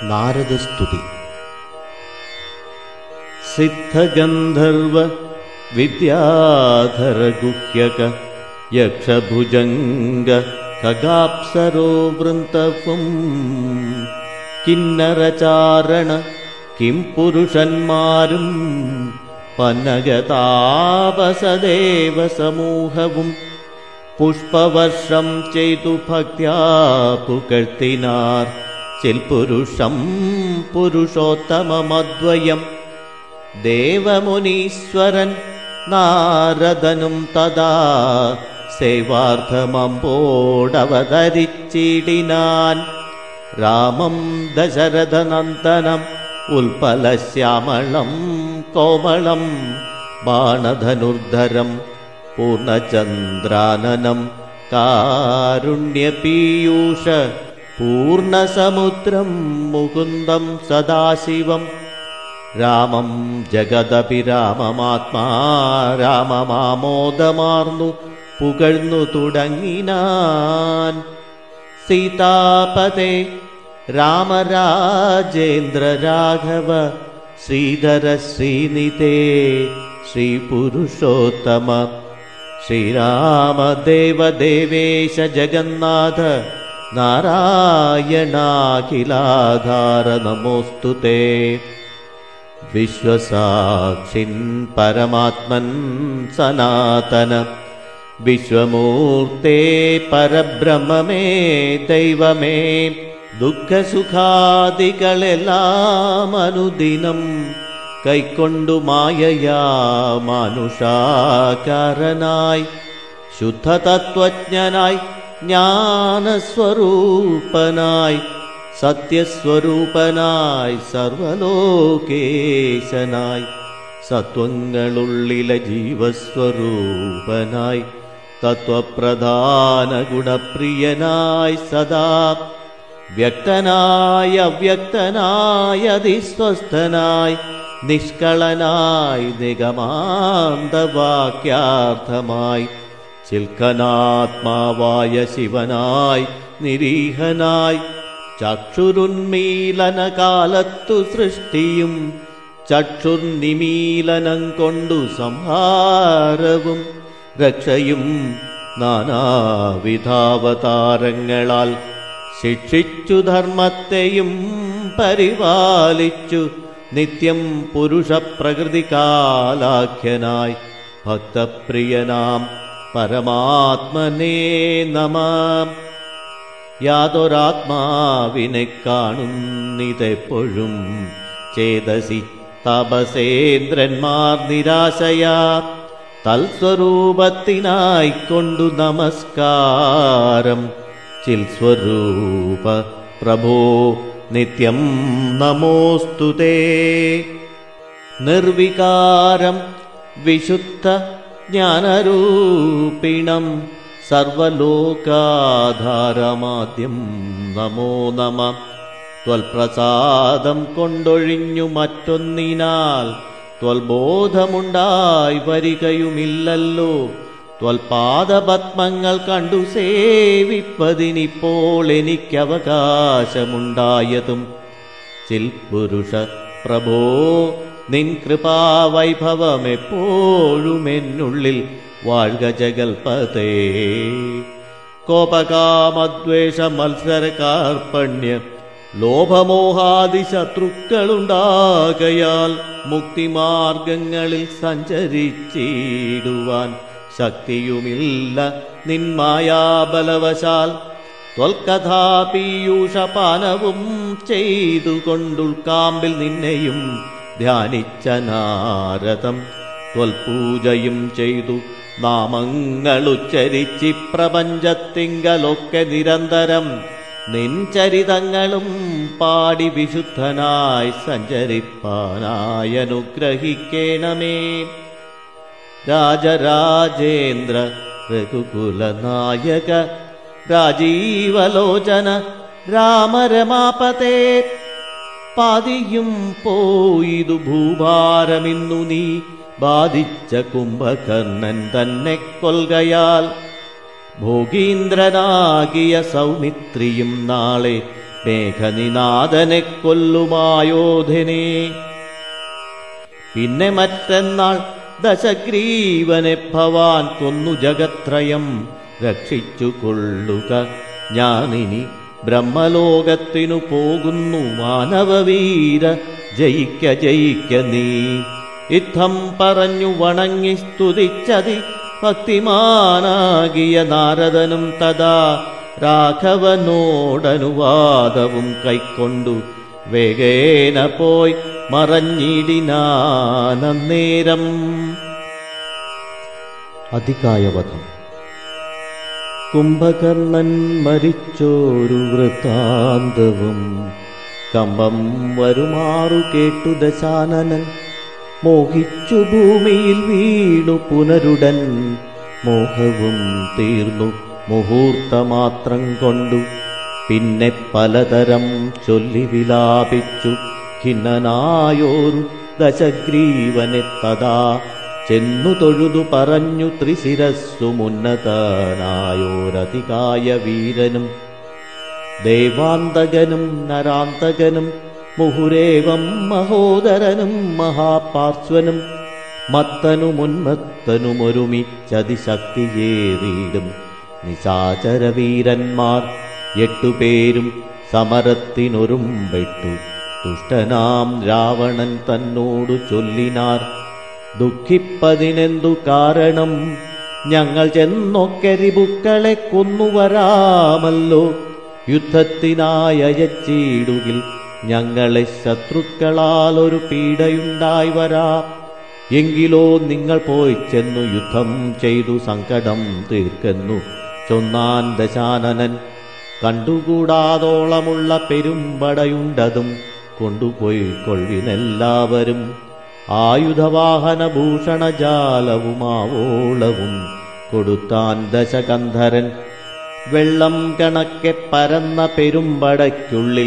നാരദസ്തുതി സിദ്ധഗന്ധർവ Vidyadhara ഗുഹ്യക യക്ഷഭുജംഗ ഖഗാപ്സരോ വൃന്തവും കിന്നരചാരണ Kim പുരുഷന്മാരും പന്നഗതാപസദേവ സമൂഹവും പുഷ്പവർഷം ചെയ്തു ഭക്ത്യാ പുകഴ്ത്തിനാർ ചിൽപുരുഷം പുരുഷോത്തമമദ്വയം ദേവമുനീശ്വരൻ നാരദനും തഥാ സേവാർത്ഥമമ്പോടവതരിച്ചിടിനാൻ രാമം ദശരഥനന്ദനം ഉൽപ്പലശ്യാമളം കോമളം ബാണധനുർധരം പൂർണ്ണചന്ദ്രാനനം കാരുണ്യപീയൂഷ പൂർണ്ണസമുദ്രം മുകുന്ദം സദാശിവം രാമം ജഗദപി രാമമാത്മാ രാമമാമോദമാർന്നു പുകഴ്ന്നു തുടങ്ങിനാൻ സീതാപതേ രാമരാജേന്ദ്ര രാഘവ ശ്രീധര ശ്രീനിതേ ശ്രീപുരുഷോത്തമ ശ്രീരാമദേവദേവേശ ജഗന്നാഥ നാരായണാഖിലാധാര നമോസ്തു തേ വിശ്വസാക്ഷിൻ പരമാത്മൻ സനാതന വിശ്വമൂർത്തേ പരബ്രഹ്മമേ ദൈവമേ ദുഃഖസുഖാദികളെല്ലാം അനുദിനം കൈക്കൊണ്ടു മായയാ മാനുഷാകാരനായി ശുദ്ധതത്വജ്ഞനായി ജ്ഞാനസ്വരൂപനായി സത്യസ്വരൂപനായി സർവലോകേശനായി സത്വങ്ങളുള്ളിലെ ജീവസ്വരൂപനായി തത്വപ്രധാന ഗുണപ്രിയനായി സദാ വ്യക്തനായ അവ്യക്തനായ അതിസ്വസ്ഥനായി നിഷ്കളനായി നിഗമാന്തവാക്യാർത്ഥമായി ചിൽക്കനാത്മാവായ ശിവനായി നിരീഹനായി ചക്ഷുരുന്മീലന കാലത്തു സൃഷ്ടിയും ചക്ഷുർനിമീലനം കൊണ്ടു സംഹാരവും രക്ഷയും നാനാവിധാവതാരങ്ങളാൽ ശിക്ഷിച്ചു ധർമ്മത്തെയും പരിപാലിച്ചു നിത്യം പുരുഷപ്രകൃതികാലാഖ്യനായി ഭക്തപ്രിയനാം പരമാത്മനേ നമാം യാതൊരാത്മാവിനെ കാണുന്നിതെപ്പോഴും ചേതസി തപസേന്ദ്രന്മാർ നിരാശയാ തൽസ്വരൂപത്തിനായിക്കൊണ്ടു നമസ്കാരം ചിൽ സ്വരൂപ പ്രഭോ നിത്യം നമോസ്തുതേ നിർവികാരം വിശുദ്ധ ജ്ഞാനരൂപിണം സർവലോകാധാരമാദ്യം നമോ നമ ത്വൽപ്രസാദം കൊണ്ടൊഴിഞ്ഞു മറ്റൊന്നിനാൽ ത്വൽബോധമുണ്ടായി വരികയുമില്ലല്ലോ ത്വൽപാദപത്മങ്ങൾ കണ്ടു സേവിപ്പതിനിപ്പോൾ എനിക്കവകാശമുണ്ടായതും ചിൽ പുരുഷ പ്രഭോ നിൻ കൃപാവൈഭവം എപ്പോഴും എന്നുള്ളിൽ വാഴ്ക ജഗൽപതേ കോപകാമദ്വേഷ മത്സര കാർപ്പണ്യ ലോഭമോഹാദി ശത്രുക്കളുണ്ടാകയാൽ മുക്തിമാർഗങ്ങളിൽ സഞ്ചരിച്ചിടുവാൻ ശക്തിയുമില്ല നിന്മായാബലവശാൽ ത്വൽക്കഥാപീയൂഷപാനവും ചെയ്തുകൊണ്ടുൾക്കാമ്പിൽ നിന്നെയും ധ്യാനിച്ച നാരദം ത്വൽപൂജയും ചെയ്തു നാമങ്ങളുച്ചരിച്ചി പ്രപഞ്ചത്തിങ്കലൊക്കെ നിരന്തരം നിൻചരിതങ്ങളും പാടി വിശുദ്ധനായി സഞ്ചരിപ്പാനായി അനുഗ്രഹിക്കേണമേ രാജരാജേന്ദ്ര രഘുകുലനായക രാജീവലോചന രാമരമാപതേ പാതിയും പോയിതു ഭൂഭാരമിന്നു നീ ബാധിച്ച കുംഭകർണൻ തന്നെ കൊൽകയാൽ ഭോഗീന്ദ്രനാകിയ സൗമിത്രിയും നാളെ മേഘനിനാഥനെ കൊല്ലുമായോധനെ പിന്നെ മറ്റന്നാൾ ദശഗ്രീവനെ ഭവാൻ കൊന്നു ജഗത്രയം രക്ഷിച്ചു കൊള്ളുക ഞാനിനി ബ്രഹ്മലോകത്തിനു പോകുന്നു മാനവവീര ജയിക്ക ജയിക്ക നീ യുദ്ധം പറഞ്ഞു വണങ്ങി സ്തുതിച്ചതി ഭക്തിമാനാകിയ നാരദനും തഥാ രാഘവനോടനുവാദവും കൈക്കൊണ്ടു വേഗേന പോയി മറഞ്ഞിടിനാനന്നേരം അധികായവധം കുംഭകർണൻ മരിച്ചോരു വൃത്താന്തവും കമ്പം വരുമാറു കേട്ടു ദശാനനൻ മോഹിച്ചു ഭൂമിയിൽ വീണു പുനരുടൻ മോഹവും തീർന്നു മുഹൂർത്തമാത്രം കൊണ്ടു പിന്നെ പലതരം ചൊല്ലി വിലാപിച്ചു ഖിന്നനായോരു ദശഗ്രീവനെ തഥാ ചെന്നു തൊഴുതു പറഞ്ഞു ത്രിശിരസ്സു മുന്നതനായോരധികായ വീരനും ദേവാന്തകനും നരാന്തകനും മുഹുരേവം മഹോദരനും മഹാപാർശ്വനും മത്തനുമുന്മത്തനുമൊരുമിച്ചതിശക്തിയേറിയിടും നിശാചരവീരന്മാർ എട്ടുപേരും സമരത്തിനൊരുമ്പെട്ടു ദുഷ്ടനാം രാവണൻ തന്നോടു ചൊല്ലിനാർ ദുഃഖിപ്പതിനെന്തു കാരണം ഞങ്ങൾ ചെന്നൊക്കരിബുക്കളെ കൊന്നുവരാമല്ലോ യുദ്ധത്തിനായച്ചിടുകിൽ ഞങ്ങളെ ശത്രുക്കളാൽ ഒരു പീഡയുണ്ടായി വരാം എങ്കിലോ നിങ്ങൾ പോയി ചെന്നു യുദ്ധം ചെയ്തു സങ്കടം തീർക്കുന്നു ചൊന്നാൻ ദശാനനൻ കണ്ടുകൂടാതോളമുള്ള പെരുമ്പടയുണ്ടതും കൊണ്ടുപോയി കൊള്ളിനെല്ലാവരും ആയുധവാഹന ഭൂഷണജാലവുമാവോളവും കൊടുത്താൻ ദശകന്ധരൻ വെള്ളം കണക്കെ പരന്ന പെരുമ്പടയ്ക്കുള്ളിൽ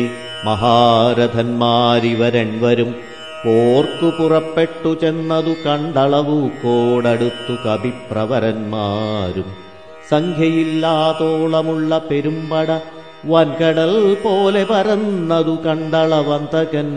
മഹാരഥന്മാരിവരൻവരും പോർക്കു പുറപ്പെട്ടു ചെന്നതു കണ്ടളവു കോടടുത്തു കവിപ്രവരന്മാരും സംഖ്യയില്ലാതോളമുള്ള പെരുമ്പട വൻകടൽ പോലെ പരന്നതു കണ്ടളവന്തകൻ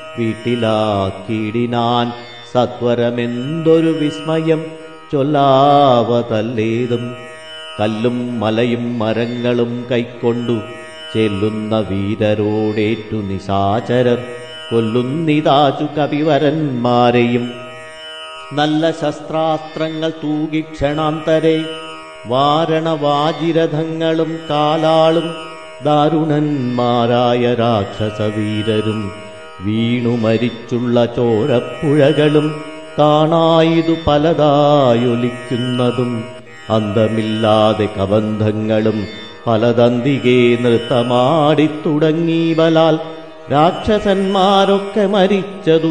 വീട്ടിലാക്കിയിടിനാൻ സത്വരമെന്തൊരു വിസ്മയം ചൊല്ലാവതല്ലേതും കല്ലും മലയും മരങ്ങളും കൈക്കൊണ്ടു ചെല്ലുന്ന വീരരോടേറ്റു നിശാചരർ കൊല്ലുന്നിതാചു കവിവരന്മാരെയും നല്ല ശസ്ത്രാസ്ത്രങ്ങൾ തൂകി ക്ഷണാന്തരെ വാരണവാജിരഥങ്ങളും കാലാളും ദാരുണന്മാരായ രാക്ഷസവീരരും വീണു മരിച്ചുള്ള ചോരപ്പുഴകളും കാണായിതു പലതായൊലിക്കുന്നതും അന്തമില്ലാതെ കബന്ധങ്ങളും പലതന്തികെ നൃത്തമാടിത്തുടങ്ങി ബലാൽ രാക്ഷസന്മാരൊക്കെ മരിച്ചതു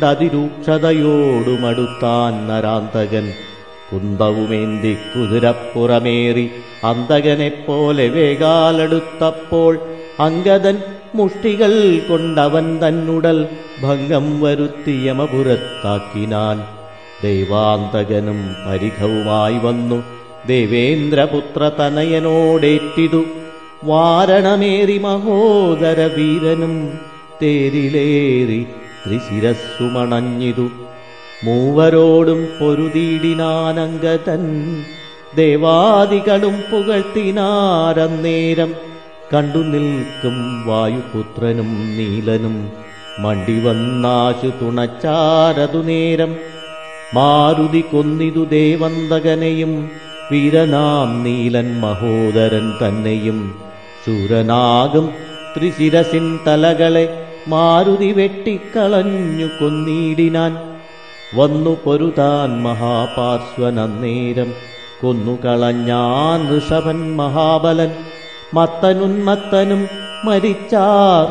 കണ്ടതിരൂക്ഷതയോടുമടുത്താൻ നരാന്തകൻ കുന്തവുമേന്തി കുതിരപ്പുറമേറി അന്തകനെപ്പോലെ വേഗാലെടുത്തപ്പോൾ അങ്കദൻ മുഷ്ടികൾ കൊണ്ടവൻ തന്നുടൽ ഭംഗം വരുത്തി യമപുരത്താക്കിനാൻ ദൈവാന്തകനും പരിഘവുമായി വന്നു ദേവേന്ദ്രപുത്ര തനയനോടേറ്റിതു വാരണമേറി മഹോദര വീരനും തേരിലേറി ത്രിശിരസ്സുമണഞ്ഞിതു മൂവരോടും പൊരുതീടിനാനങ്കതൻ ദേവാദികളും പുകഴ്ത്തിനാരന്നേരം കണ്ടു നിൽക്കും വായുപുത്രനും നീലനും മണ്ടി വന്നാശു തുണച്ചാരതു നേരം മാരുതി കൊന്നിതു ദേവന്തകനെയും വീരനാം നീലൻ മഹോദരൻ തന്നെയും ശൂരനാകും ത്രിശിരസിൻ തലകളെ മാരുതി വെട്ടിക്കളഞ്ഞു കൊന്നിടിനാൻ വന്നു പൊരുതാൻ മഹാപാർശ്വനന്നേരം കൊന്നുകളഞ്ഞാൻ ഋഷഭൻ മഹാബലൻ മത്തനുന്മത്തനും മരിച്ചാർ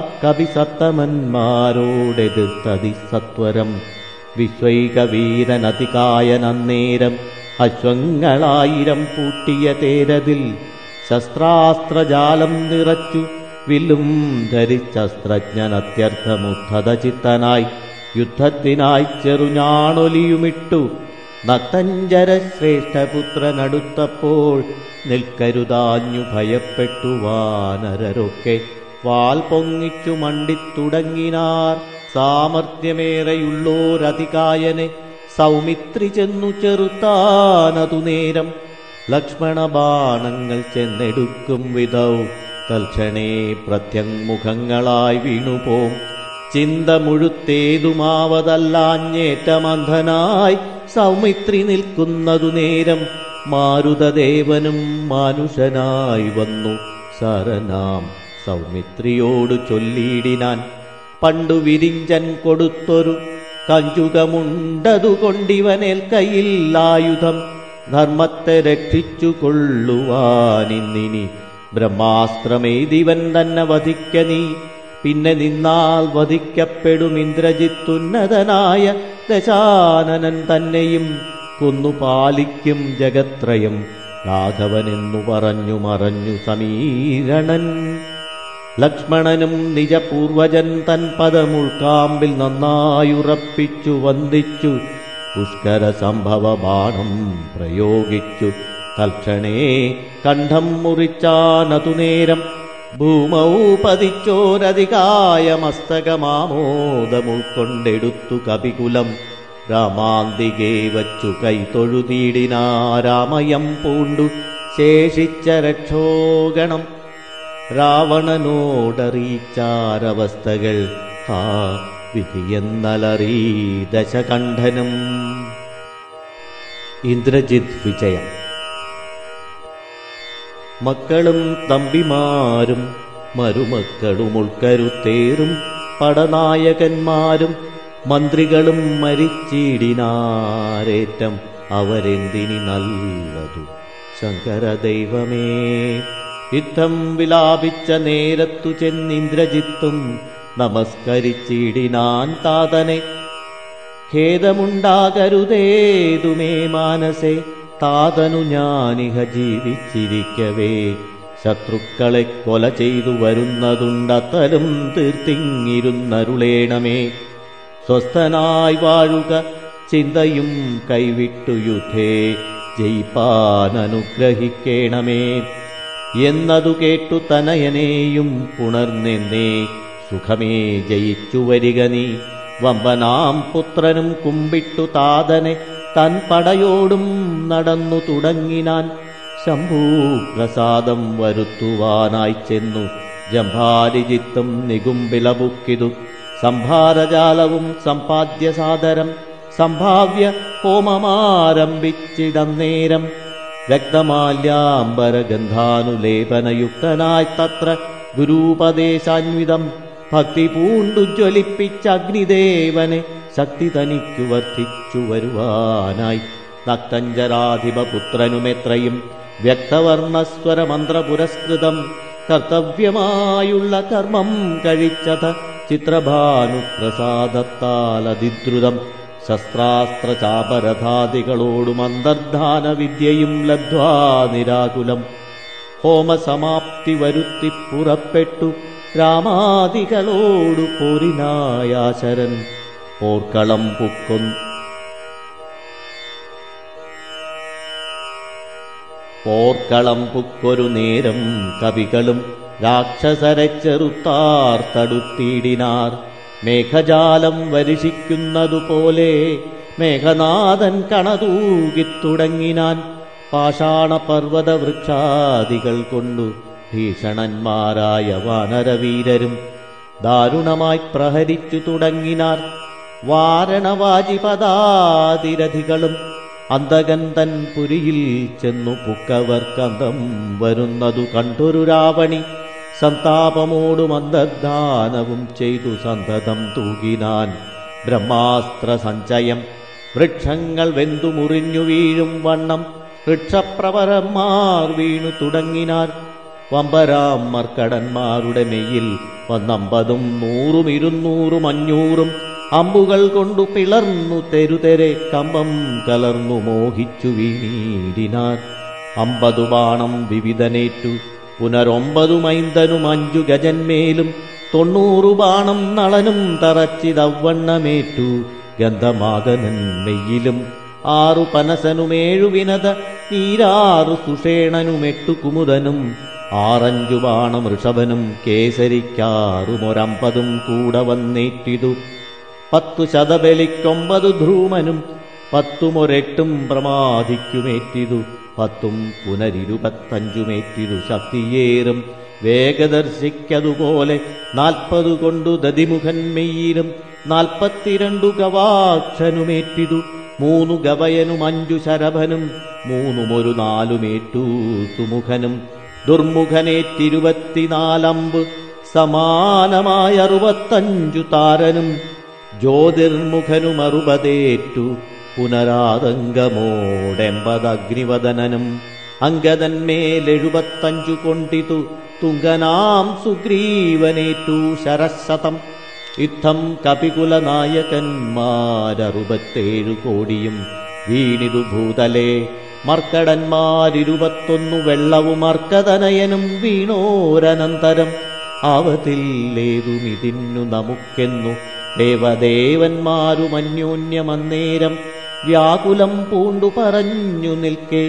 കവിസത്തമന്മാരോടെതിർത്തതി സത്വരം വിശ്വൈകവീരനതികായനന്നേരം അശ്വങ്ങളായിരം പൂട്ടിയ തേരതിൽ ശസ്ത്രാസ്ത്രജാലം നിറച്ചു വില്ലും ധരിച്ചസ്ത്രജ്ഞനത്യർത്ഥമുദ്ധത ചിത്തനായി യുദ്ധത്തിനായി ചെറുഞാണൊലിയുമിട്ടു നത്തഞ്ചര ശ്രേഷ്ഠപുത്രനടുത്തപ്പോൾ നിൽക്കരുതാഞ്ഞു ഭയപ്പെട്ടു വാനരരൊക്കെ വാൽ പൊങ്ങിച്ചു മണ്ടിത്തുടങ്ങിനാർ സാമർഥ്യമേറെയുള്ളോരധികായനെ സൗമിത്രി ചെന്നു ചെറുത്താനതു നേരം ലക്ഷ്മണബാണങ്ങൾ ചെന്നെടുക്കും വിധൗ തൽക്ഷണേ പ്രത്യങ്മുഖങ്ങളായി വീണുപോം ചിന്ത മുഴുത്തേതുമാവതല്ലാഞ്ഞേറ്റമന്ധനായി സൗമിത്രി നിൽക്കുന്നതു നേരം മാരുതദേവനും മാനുഷനായി വന്നു സരനാം സൗമിത്രിയോടു ചൊല്ലിയിടിനാൻ പണ്ടു വിരിഞ്ചൻ കൊടുത്തൊരു കഞ്ചുകമുണ്ടതുകൊണ്ടിവനേൽ കയ്യില്ലായുധം ധർമ്മത്തെ രക്ഷിച്ചു കൊള്ളുവാനിന്നിനി ബ്രഹ്മാസ്ത്രമേതിവൻ തന്നെ വധിക്ക നീ പിന്നെ നിന്നാൽ വധിക്കപ്പെടും ഇന്ദ്രജിത്തുന്നതനായ ദശാനനൻ തന്നെയും കൊന്നു പാലിക്കും ജഗത്രയം രാഘവനെന്നു പറഞ്ഞു മറഞ്ഞു സമീരണൻ ലക്ഷ്മണനും നിജപൂർവജൻ തൻ പദമുൾക്കാമ്പിൽ നന്നായുറപ്പിച്ചു വന്ദിച്ചു പുഷ്കര സംഭവ ബാണം പ്രയോഗിച്ചു തൽക്ഷണേ കണ്ഠം മുറിച്ചാനതു നേരം ഭൂമൗ പതിച്ചോരധികായ മസ്തകമാമോദമുൾക്കൊണ്ടെടുത്തു കപികുലം രാമാന്തികേ വച്ചു കൈതൊഴുതീടിനാ രാമയം പൂണ്ടു ശേഷിച്ച രക്ഷോഗണം രാവണനോടറിയിച്ചാരവസ്ഥകൾ ആ വിധിയെന്നലറി ദശകണ്ഠനും ഇന്ദ്രജിത് വിജയം മക്കളും തമ്പിമാരും മരുമക്കളും ഉൾക്കരുത്തേറും പടനായകന്മാരും മന്ത്രികളും മരിച്ചിടിനാരേറ്റം അവരെന്തിനി നല്ലതു ശങ്കരദൈവമേ യുദ്ധം വിലാപിച്ച നേരത്തു ചെന്നിന്ദ്രജിത്തും നമസ്കരിച്ചിടിനാൻ താതനെ ഖേദമുണ്ടാകരുതേതുമേ മാനസേ താതനു ഞാനിഹ ജീവിച്ചിരിക്കവേ ശത്രുക്കളെ കൊല ചെയ്തു വരുന്നതുണ്ടത്തലും തീർത്തിങ്ങിരുന്നരുളേണമേ സ്വസ്ഥനായി വാഴുക ചിന്തയും കൈവിട്ടു യുദ്ധേ ജയിപ്പാൻ അനുഗ്രഹിക്കേണമേ എന്നതു കേട്ടു തനയനെയും പുണർന്നെന്നേ സുഖമേ ജയിച്ചു വരിക നീ വമ്പനാം പുത്രനും കുമ്പിട്ടു താതനെ തൻ പടയോടും നടന്നു തുടങ്ങിനാൻ ശംഭൂ പ്രസാദം വരുത്തുവാനായി ചെന്നു ജംഭാരിജിത്തും നികുംബിലബുക്കിതു സംഭാരജാലവും സമ്പാദ്യസാദരം സംഭാവ്യ ഹോമമാരംഭിച്ചിടന്നേരം രക്തമാല്യാംബരഗന്ധാനുലേപനയുക്തനായി തത്ര ഗുരൂപദേശാന്വിതം ഭക്തി പൂണ്ടുജ്വലിപ്പിച്ച അഗ്നിദേവനെ ശക്തി തനിക്കു വർദ്ധിച്ചു വരുവാനായി നക്തഞ്ചരാധിപപുത്രനുമെത്രയും വ്യക്തവർണസ്വര മന്ത്രപുരസ്കൃതം കർത്തവ്യമായുള്ള കർമ്മം കഴിച്ചത് ചിത്രഭാനുപ്രസാദത്താൽ അതിദ്രുതം ശസ്ത്രാസ്ത്രചാപരഥാദികളോടും അന്തർധാന വിദ്യയും ലബ്ധ്വാ നിരാകുലം ഹോമസമാപ്തി വരുത്തി പുറപ്പെട്ടു രാമാദികളോടു പോരിനായാശരൻ പോർക്കളം പുക്കൊന്നു പോർക്കളം പുക്കൊരു നേരം കവികളും രാക്ഷസരെ ചെറുത്താർ തടുത്തിടിനാർ മേഘജാലം വരിഷിക്കുന്നതുപോലെ മേഘനാഥൻ കണതൂകിത്തുടങ്ങിനാൻ പാഷാണപർവ്വത വൃക്ഷാദികൾ കൊണ്ടു ഭീഷണന്മാരായ വാനരവീരരും ദാരുണമായി പ്രഹരിച്ചു തുടങ്ങിനാർ വാരണവാജിപദാതിരഥികളും അന്തകന്തൻ പുരിയിൽ ചെന്നു പുക്കവർക്കന്തം വരുന്നതു കണ്ടൊരു രാവണി സന്താപമോടും അന്തർദാനവും ചെയ്തു സന്തതം തൂകിനാൻ ബ്രഹ്മാസ്ത്ര സഞ്ചയം വൃക്ഷങ്ങൾ വെന്തു മുറിഞ്ഞു വീഴും വണ്ണം വൃക്ഷപ്രവരന്മാർ വീണു തുടങ്ങിനാർ വമ്പരാം മർക്കടന്മാരുടെ മെയ്യിൽ വന്നമ്പതും നൂറും ഇരുന്നൂറും അഞ്ഞൂറും അമ്പുകൾ കൊണ്ടു പിളർന്നു തെരുതെരെ കമ്പം കലർന്നു മോഹിച്ചു വീണീടിനാർ അമ്പതു ബാണം വിവിധനേറ്റു പുനരൊമ്പതു മൈന്തനും അഞ്ചു ഗജന്മേലും തൊണ്ണൂറു ബാണം നളനും തറച്ചിതവണ്ണമേറ്റു ഗന്ധമാകനൻ മെയ്യിലും ആറു പനസനുമേഴു വിനത നീരാറു സുഷേണനുമെട്ടു കുമുദനും ആറഞ്ചു ബാണം ഋഷഭനും കേസരിക്കാറുമൊരമ്പതും കൂടെ വന്നേറ്റിതു പത്തു ശതബലിക്കൊമ്പതു ധ്രൂമനും പത്തുമൊരെട്ടും പ്രമാദിക്കുമേറ്റിതു പത്തും പുനരിരുപത്തഞ്ചുമേറ്റിതു ശക്തിയേറും വേഗദർശിക്കതുപോലെ നാൽപ്പതു കൊണ്ടു ദതിമുഖൻ മെയ്യിലും നാൽപ്പത്തിരണ്ടു ഗവാക്ഷനുമേറ്റിതു മൂന്നു ഗവയനും അഞ്ചു ശരഭനും മൂന്നുമൊരു നാലുമേറ്റു സുമുഖനും ദുർമുഖനേറ്റിരുപത്തിനാലമ്പ് സമാനമായ അറുപത്തഞ്ചു താരനും ജ്യോതിർമുഖനും അറുപതേറ്റു പുനരാതങ്കമോടെമ്പതഗ്നിവദനനും അങ്കദന്മേലെഴുപത്തഞ്ചു കൊണ്ടിതു തുങ്കനാം സുഗ്രീവനേറ്റു ശരശതം യുദ്ധം കപികുലനായകന്മാരറുപത്തേഴു കോടിയും വീണിതു ഭൂതലേ മർക്കടന്മാരിരുപത്തൊന്നു വെള്ളവും അർക്കതനയനും വീണോരനന്തരം ആവതില്ലേതുമിതിന്നു നമുക്കെന്നു ദേവദേവന്മാരുമന്യോന്യമന്നേരം വ്യാകുലം പൂണ്ടു പറഞ്ഞു നിൽക്കെ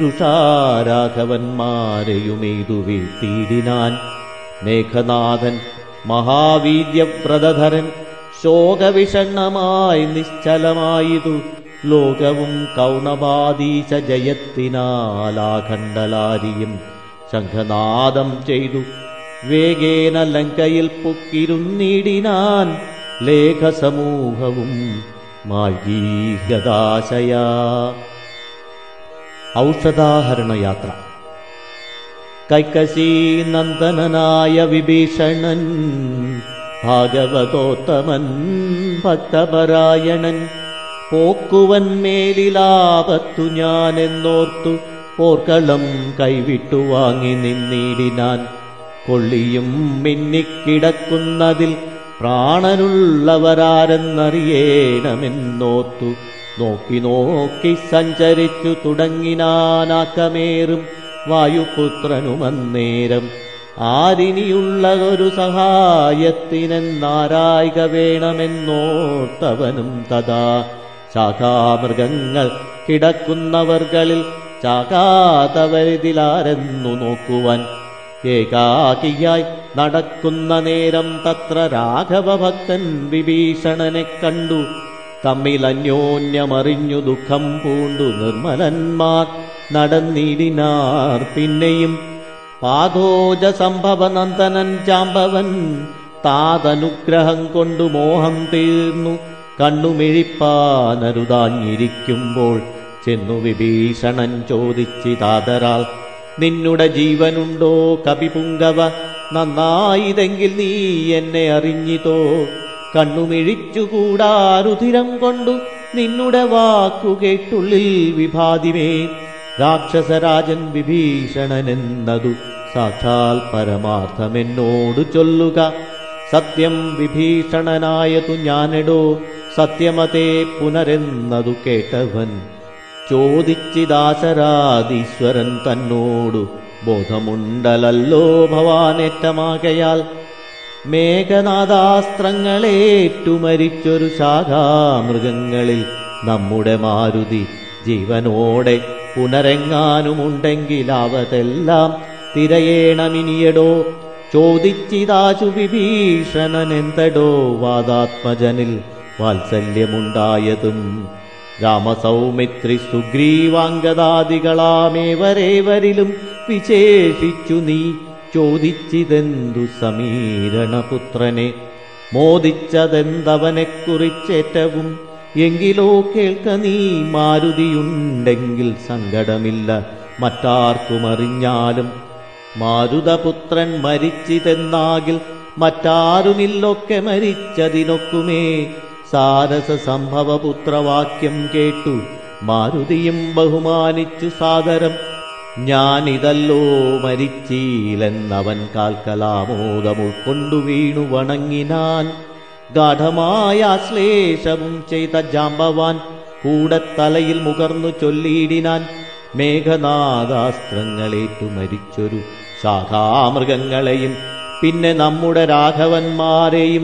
ഋഷാരാഘവന്മാരെയുമെയ്തു വീഴ്ത്തിയിടിനാൻ മേഘനാഥൻ മഹാവീര്യവ്രതധരൻ ശോകവിഷണ്ണമായി നിശ്ചലമായതു ലോകവും കൗണപാദീശ ജയത്തിനാലാഖണ്ഡലാരിയും ശംഖനാദം ചെയ്തു വേഗേന ലങ്കയിൽ പൊക്കിരുന്നിടിനാൻ ലേഖസമൂഹവും മാൽഗീഗതാശയാ ഔഷധാഹരണയാത്ര കൈക്കശി നന്ദനനായ വിഭീഷണൻ ഭാഗവതോത്തമൻ ഭക്തപരായണൻ പോക്കുവൻ മേലിലാപത്തു ഞാനെന്നോർത്തു പോർക്കളം കൈവിട്ടു വാങ്ങി നിന്നിടിനാൻ കൊള്ളിയും മിന്നിക്കിടക്കുന്നതിൽ പ്രാണനുള്ളവരാരെന്നറിയേണമെന്നോർത്തു നോക്കി നോക്കി സഞ്ചരിച്ചു തുടങ്ങിനാനാക്കമേറും വായുപുത്രനുമന്നേരം ആരിനിയുള്ളതൊരു സഹായത്തിനെന്നാരായിക വേണമെന്നോർത്തവനും തഥാ ശാഖാമൃഗങ്ങൾ കിടക്കുന്നവർകളിൽ ചാകാതവരിതിലാരെന്നു നോക്കുവാൻ ഏകാകിയായി നടക്കുന്ന നേരം തത്ര രാഘവഭക്തൻ വിഭീഷണനെ കണ്ടു തമ്മിൽ അന്യോന്യമറിഞ്ഞു ദുഃഖം പൂണ്ടു നിർമ്മലന്മാർ നടന്നിടിനാർ പിന്നെയും പാദോജ സംഭവനന്ദനൻ ചാമ്പവൻ താതനുഗ്രഹം കൊണ്ടു മോഹം തീർന്നു കണ്ണുമിഴിപ്പാനരുതാഞ്ഞിരിക്കുമ്പോൾ ചെന്നു വിഭീഷണൻ ചോദിച്ചിതാതരാൾ നിന്നുടെ ജീവനുണ്ടോ കപിപുങ്കവ നന്നായിതെങ്കിൽ നീ എന്നെ അറിഞ്ഞിതോ കണ്ണുമിഴിച്ചുകൂടാരുധിരം കൊണ്ടു നിന്നുടെ വാക്കു കേട്ടുള്ളിൽ വിഭാതിമേ രാക്ഷസരാജൻ വിഭീഷണനെന്നതു സാക്ഷാൽ പരമാർത്ഥമെന്നോട് ചൊല്ലുക സത്യം വിഭീഷണനായതു ഞാനെടോ സത്യമതേ പുനരെന്നതു കേട്ടവൻ ചോദിച്ചിദാശരാധീശ്വരൻ തന്നോടു ബോധമുണ്ടലല്ലോ ഭവാനേറ്റമാകയാൽ മേഘനാദാസ്ത്രങ്ങളേറ്റു മരിച്ചൊരു ശാഖാമൃഗങ്ങളിൽ നമ്മുടെ മാരുതി ജീവനോടെ പുനരെങ്ങാനുമുണ്ടെങ്കിൽ അവതെല്ലാം തിരയേണമിനിയടോ ചോദിച്ചിതാശു വിഭീഷണനെന്തടോ വാദാത്മജനിൽ വാത്സല്യമുണ്ടായതും രാമസൗമിത്രി സുഗ്രീവാംഗദാദികളാമേവരേവരിലും വിശേഷിച്ചു നീ ചോദിച്ചിതെന്തു സമീരണപുത്രനെ മോദിച്ചതെന്തവനെക്കുറിച്ചേറ്റവും എങ്കിലോ കേൾക്ക നീ മാരുതിയുണ്ടെങ്കിൽ സങ്കടമില്ല മറ്റാർക്കും അറിഞ്ഞാലും മാരുതപുത്രൻ മരിച്ചിതെന്നാകിൽ മറ്റാരുമില്ലൊക്കെ മരിച്ചതിനൊക്കുമേ സാരസ സംഭവപുത്രവാക്യം കേട്ടു മാരുതിയും ബഹുമാനിച്ചു സാദരം ഞാനിതല്ലോ മരിച്ചീലെന്നവൻ കാൽക്കലാമോദം ഉൾക്കൊണ്ടു വീണു വണങ്ങിനാൻ ഗാഠമായ ആശ്ലേഷവും ചെയ്ത ജാമ്പവാൻ കൂടെ തലയിൽ മുകർന്നു ചൊല്ലിയിടിനാൻ മേഘനാദാസ്ത്രങ്ങളേറ്റു മരിച്ചൊരു ശാഖാമൃഗങ്ങളെയും പിന്നെ നമ്മുടെ രാഘവന്മാരെയും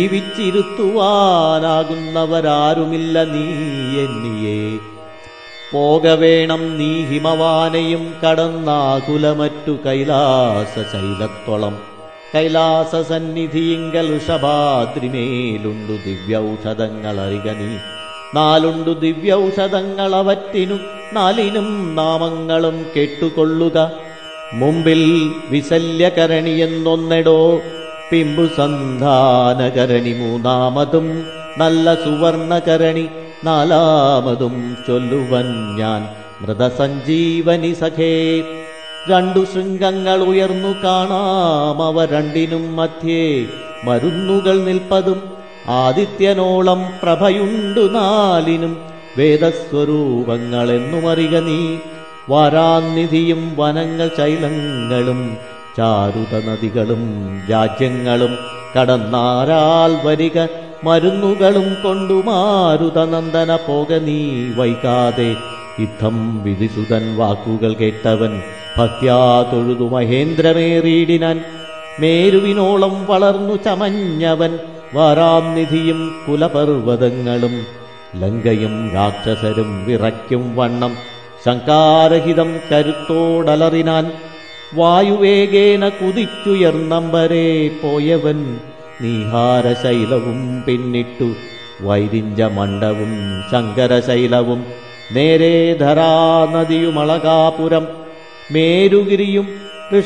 ജീവിച്ചിരുത്തുവാനാകുന്നവരാരുമില്ല നീ എന്നിയേ പോകവേണം നീ ഹിമവാനയും കടന്നാകുലമറ്റു കൈലാസ ശൈലത്തോളം കൈലാസ സന്നിധിയിങ്കൽ ഋഷഭാദ്രിമേലുണ്ടു ദിവ്യൗഷധങ്ങൾ അറിക നീ നാലുണ്ടു ദിവ്യൗഷധങ്ങളവറ്റിനു നാലിനും നാമങ്ങളും കേട്ടുകൊള്ളുക മുമ്പിൽ വിശല്യകരണിയെന്നൊന്നെടോ പിമ്പു സന്ധാനകരണി മൂന്നാമതും നല്ല സുവർണകരണി നാലാമതും ചൊല്ലുവൻ ഞാൻ മൃതസഞ്ജീവനി സഖേ രണ്ടു ശൃംഗങ്ങൾ ഉയർന്നു കാണാം അവ രണ്ടിനും മധ്യേ മരുന്നുകൾ നിൽപ്പതും ആദിത്യനോളം പ്രഭയുണ്ടു നാലിനും വേദസ്വരൂപങ്ങളെന്നുമറിക നീ വാരാനിധിയും വനങ്ങൾ ശൈലങ്ങളും ചാരുത നദികളും രാജ്യങ്ങളും കടന്നാരാൽ വരിക മരുന്നുകളും കൊണ്ടു മാരുത നന്ദന പോക നീ വൈകാതെ യുദ്ധം വിധിസുതൻ വാക്കുകൾ കേട്ടവൻ ഭക്യാ തൊഴുതു മഹേന്ദ്രമേറിയിടിനാൻ മേരുവിനോളം വളർന്നു ചമഞ്ഞവൻ വാരാംനിധിയും കുലപർവ്വതങ്ങളും ലങ്കയും രാക്ഷസരും വിറയ്ക്കും വണ്ണം ശങ്കാരഹിതം കരുത്തോടലറിനാൻ വായുവേഗേന കുതിച്ചുയർന്നമ്പരെ പോയവൻ നീഹാരശൈലവും പിന്നിട്ടു വൈരിഞ്ച മണ്ഡവും ശങ്കരശൈലവും നേരെ ധരാനദിയുമളകാപുരം മേരുഗിരിയും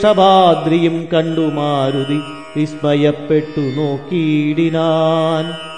ഋഷഭാദ്രിയും കണ്ടു മാരുതി വിസ്മയപ്പെട്ടു നോക്കിയിടിനാൻ